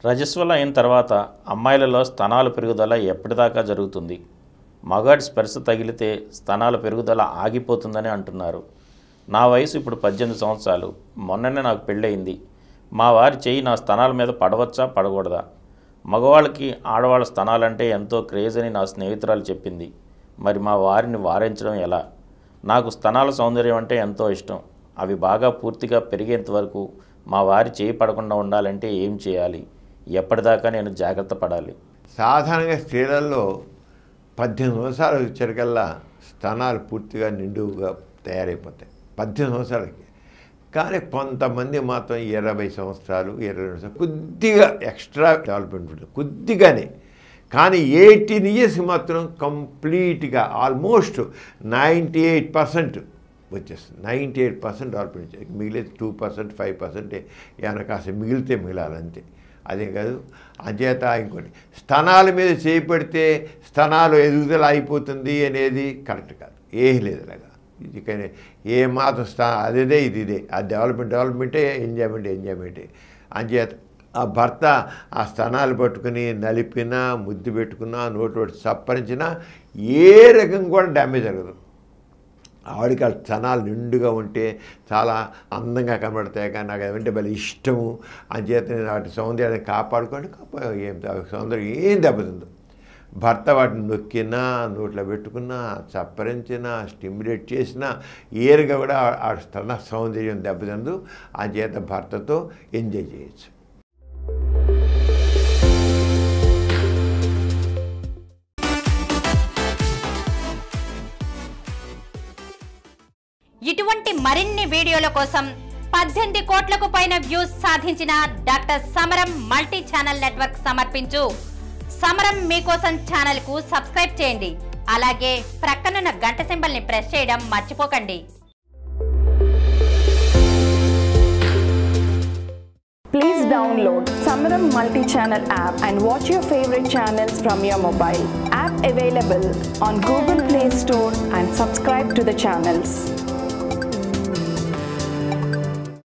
రజస్వల అయిన తర్వాత అమ్మాయిలలో స్తనాల పెరుగుదల ఎప్పటిదాకా జరుగుతుంది మగాడి స్పర్శ తగిలితే స్తనాల పెరుగుదల ఆగిపోతుందని అంటున్నారు నా వయసు ఇప్పుడు పద్దెనిమిది సంవత్సరాలు మొన్ననే నాకు పెళ్ళయింది మా వారి చెయ్యి నా స్తనాల మీద పడవచ్చా పడకూడదా మగవాళ్ళకి ఆడవాళ్ళ స్తనాలంటే ఎంతో క్రేజ్ అని నా స్నేహితురాలు చెప్పింది మరి మా వారిని వారించడం ఎలా నాకు స్తనాల సౌందర్యం అంటే ఎంతో ఇష్టం అవి బాగా పూర్తిగా పెరిగేంత వరకు మా వారి చేయి పడకుండా ఉండాలంటే ఏం చేయాలి ఎప్పటిదాకా నేను జాగ్రత్త పడాలి సాధారణంగా స్త్రీలలో పద్దెనిమిది సంవత్సరాలు వచ్చరికల్లా స్తనాలు పూర్తిగా నిండుగా తయారైపోతాయి పద్దెనిమిది సంవత్సరాలకి కానీ కొంతమంది మాత్రం ఇరవై సంవత్సరాలు ఇరవై రెండు సంవత్సరాలు కొద్దిగా ఎక్స్ట్రా డెవలప్మెంట్ ఉంటుంది కొద్దిగానే కానీ ఎయిటీన్ ఇయర్స్ మాత్రం కంప్లీట్గా ఆల్మోస్ట్ నైంటీ ఎయిట్ పర్సెంట్ వచ్చేస్తుంది నైంటీ ఎయిట్ పర్సెంట్ డెవలప్మెంట్ చేయాలి మిగిలేదు టూ పర్సెంట్ ఫైవ్ పర్సెంట్ ఏమైనా కాస్త మిగిలితే మిగిలాలంతే అదే కాదు అంచేత ఇంకోటి స్తనాల మీద చేపడితే స్తనాలు ఎదుగుదల అయిపోతుంది అనేది కరెక్ట్ కాదు ఏం లేదు అలాగా ఇది కానీ ఏ మాత్రం స్థా అదేదే ఇది ఇదే ఆ డెవలప్మెంట్ డెవలప్మెంటే ఎంజాయ్మెంట్ ఎంజాయ్మెంటే అంచేత ఆ భర్త ఆ స్తనాలు పట్టుకుని నలిపినా ముద్దు పెట్టుకున్నా నోటి పెట్టి సప్పరించినా ఏ రకం కూడా డ్యామేజ్ జరగదు ఆవిడకి ఆ స్తనాలు నిండుగా ఉంటే చాలా అందంగా కనబడతాయి కానీ నాకు అదంటే భలే ఇష్టము అంచేత నేను వాటి సౌందర్యాన్ని కాపాడుకోండి కాపా ఏం సౌందర్యం ఏం దెబ్బతిందో భర్త వాటిని నొక్కినా నోట్లో పెట్టుకున్నా చప్పరించినా స్టిమ్యులేట్ చేసినా ఏరుగా కూడా ఆ- ఆ స్తన సౌందర్యం దెబ్బతిందు అంచేత భర్తతో ఎంజాయ్ చేయొచ్చు ఇటువంటి మరిన్ని వీడియోల కోసం పద్దెనిమిది కోట్లకు పైన వ్యూస్ సాధించిన డాక్టర్ సమరం మల్టీ ఛానల్ నెట్వర్క్ సమర్పించు సమరం మీకోసం ఛానల్ కు సబ్స్క్రైబ్ చేయండి అలాగే ప్రక్కనున్న గంట సింబల్ ని ప్రెస్ చేయడం మర్చిపోకండి Please download Samaram multi-channel app and watch your favorite channels from your mobile. App available on Google Play Store and subscribe to the channels.